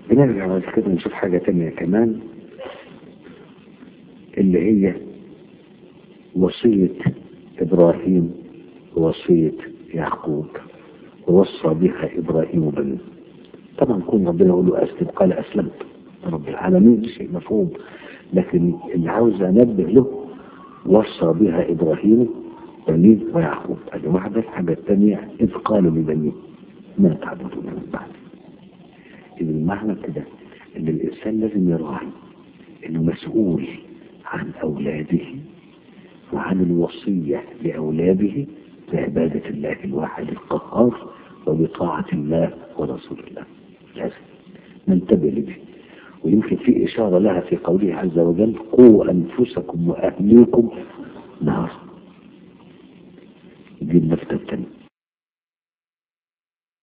بنرجع بعد كده نشوف حاجة تانية كمان اللي هي وصية إبراهيم ووصية يعقوب ووصى بها إبراهيم بنيه طبعا كون ربنا يقول له أسلم قال أسلمت رب العالمين شيء مفهوم لكن اللي عاوز أنبه له وصى بها إبراهيم بنيه ويعقوب هذه واحدة الحاجة الثانية إذ قالوا لبنيه ما تعبدون من بعد إذا المعنى كده إن الإنسان لازم يراعي إنه مسؤول عن أولاده وعن الوصية لأولاده بعبادة الله الواحد القهار وبطاعة الله ورسول الله لازم ننتبه لدي ويمكن في إشارة لها في قوله عز وجل قوا أنفسكم وأهليكم نار دي اللفتة الثانية